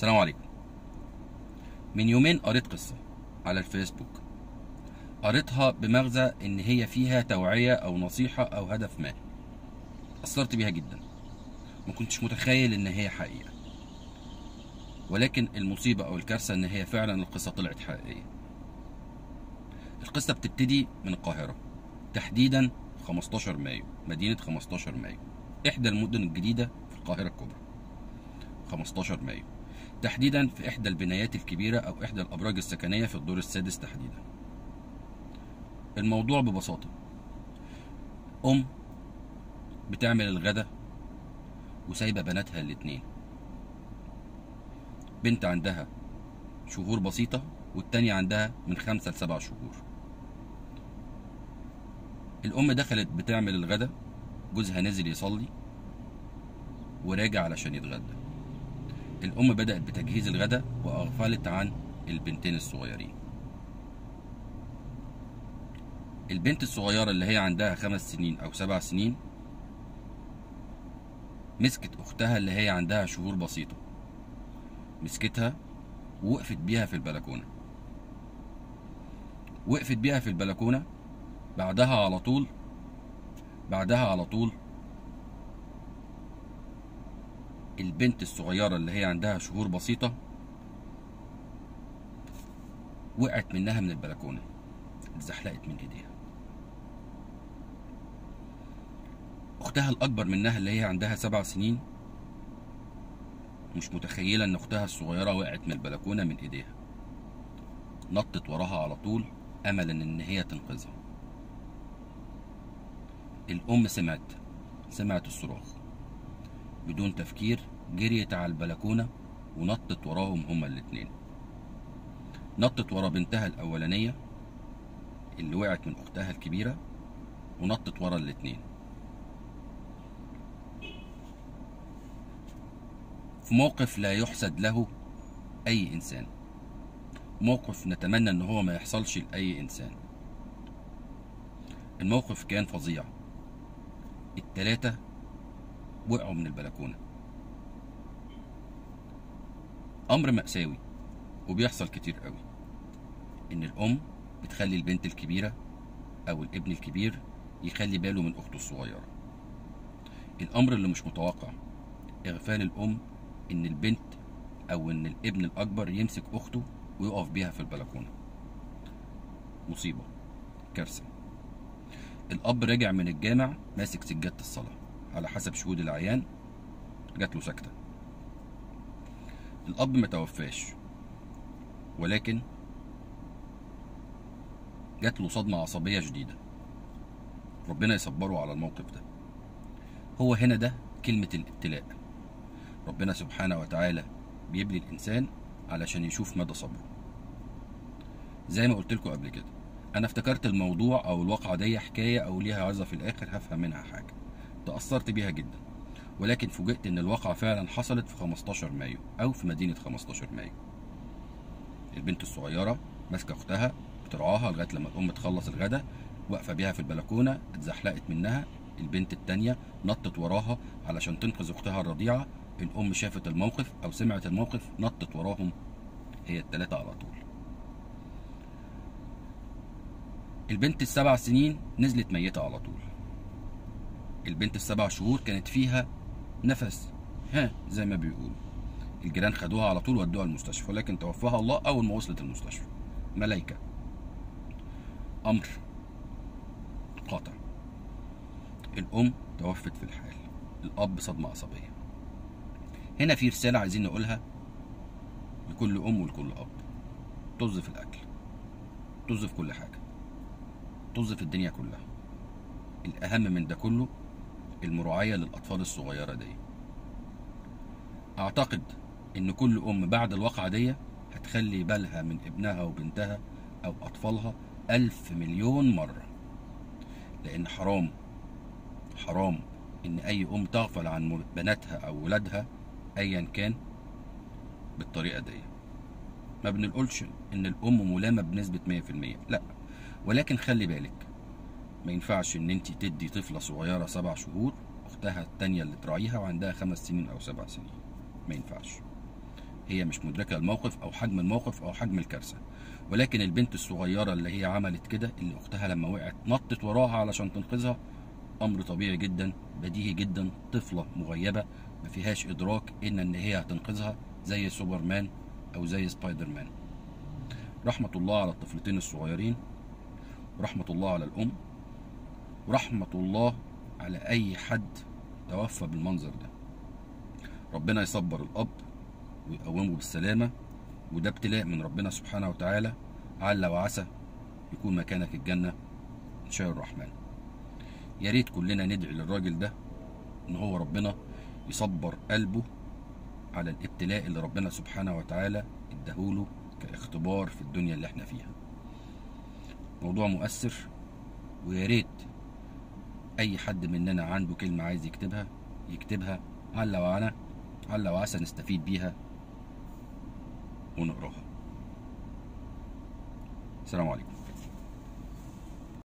السلام عليكم من يومين قريت قصة على الفيسبوك قريتها بمغزى ان هي فيها توعية او نصيحة او هدف ما أثرت بيها جدا ما كنتش متخيل ان هي حقيقة ولكن المصيبة او الكارثة ان هي فعلا القصة طلعت حقيقية القصة بتبتدي من القاهرة تحديدا 15 مايو مدينة 15 مايو إحدى المدن الجديدة في القاهرة الكبرى 15 مايو تحديدا في إحدى البنايات الكبيرة أو إحدى الأبراج السكنية في الدور السادس تحديدا الموضوع ببساطة أم بتعمل الغدا وسايبة بناتها الاتنين بنت عندها شهور بسيطة والتانية عندها من خمسة لسبع شهور الأم دخلت بتعمل الغدا جوزها نزل يصلي وراجع علشان يتغدى الأم بدأت بتجهيز الغدا وأغفلت عن البنتين الصغيرين البنت الصغيرة اللي هي عندها خمس سنين أو سبع سنين مسكت أختها اللي هي عندها شهور بسيطة مسكتها ووقفت بيها في البلكونة وقفت بيها في البلكونة بعدها على طول بعدها على طول البنت الصغيرة اللي هي عندها شهور بسيطة وقعت منها من البلكونة اتزحلقت من ايديها اختها الاكبر منها اللي هي عندها سبع سنين مش متخيلة ان اختها الصغيرة وقعت من البلكونة من ايديها نطت وراها على طول املا ان هي تنقذها الام سمعت سمعت الصراخ بدون تفكير جريت على البلكونة ونطت وراهم هما الاتنين نطت ورا بنتها الأولانية اللي وقعت من أختها الكبيرة ونطت ورا الاتنين في موقف لا يحسد له أي إنسان موقف نتمنى إن هو ما يحصلش لأي إنسان الموقف كان فظيع التلاتة وقعوا من البلكونة أمر مأساوي وبيحصل كتير قوي إن الأم بتخلي البنت الكبيرة أو الابن الكبير يخلي باله من أخته الصغيرة الأمر اللي مش متوقع إغفال الأم إن البنت أو إن الابن الأكبر يمسك أخته ويقف بيها في البلكونة مصيبة كارثة الأب راجع من الجامع ماسك سجادة الصلاة على حسب شهود العيان جات له سكتة الأب ما توفاش ولكن جات له صدمة عصبية شديدة ربنا يصبره على الموقف ده هو هنا ده كلمة الابتلاء ربنا سبحانه وتعالى بيبلي الإنسان علشان يشوف مدى صبره زي ما قلت لكم قبل كده أنا افتكرت الموضوع أو الواقعة دي حكاية أو ليها عظة في الآخر هفهم منها حاجة تأثرت بيها جدا ولكن فوجئت إن الواقعة فعلا حصلت في 15 مايو أو في مدينة 15 مايو البنت الصغيرة ماسكة أختها بترعاها لغاية لما الأم تخلص الغدا واقفة بيها في البلكونة اتزحلقت منها البنت التانية نطت وراها علشان تنقذ أختها الرضيعة الأم شافت الموقف أو سمعت الموقف نطت وراهم هي التلاتة على طول البنت السبع سنين نزلت ميتة على طول البنت السبع شهور كانت فيها نفس ها زي ما بيقولوا الجيران خدوها على طول ودوها المستشفى ولكن توفاها الله أول ما وصلت المستشفى ملايكة أمر قاطع الأم توفت في الحال الأب صدمة عصبية هنا في رسالة عايزين نقولها لكل أم ولكل أب طز في الأكل طز في كل حاجة طز في الدنيا كلها الأهم من ده كله المراعية للأطفال الصغيرة دي أعتقد إن كل أم بعد الواقعة دي هتخلي بالها من ابنها وبنتها أو أطفالها ألف مليون مرة لأن حرام حرام إن أي أم تغفل عن بناتها أو ولادها أيا كان بالطريقة دي ما بنقولش إن الأم ملامة بنسبة 100% لأ ولكن خلي بالك ما ينفعش ان انت تدي طفلة صغيرة سبع شهور اختها التانية اللي تراعيها وعندها خمس سنين او سبع سنين ما ينفعش هي مش مدركه الموقف او حجم الموقف او حجم الكارثه ولكن البنت الصغيره اللي هي عملت كده اللي اختها لما وقعت نطت وراها علشان تنقذها امر طبيعي جدا بديهي جدا طفله مغيبه ما فيهاش ادراك ان ان هي هتنقذها زي سوبرمان او زي سبايدر مان رحمه الله على الطفلتين الصغيرين ورحمه الله على الام ورحمه الله على اي حد توفى بالمنظر ده ربنا يصبر الاب ويقومه بالسلامه وده ابتلاء من ربنا سبحانه وتعالى عل وعسى يكون مكانك الجنه ان شاء الرحمن يا ريت كلنا ندعي للراجل ده ان هو ربنا يصبر قلبه على الابتلاء اللي ربنا سبحانه وتعالى اداهوله كاختبار في الدنيا اللي احنا فيها موضوع مؤثر ويا ريت اي حد مننا عنده كلمه عايز يكتبها يكتبها عل وعلا عل وعسى نستفيد بيها ونقراها السلام عليكم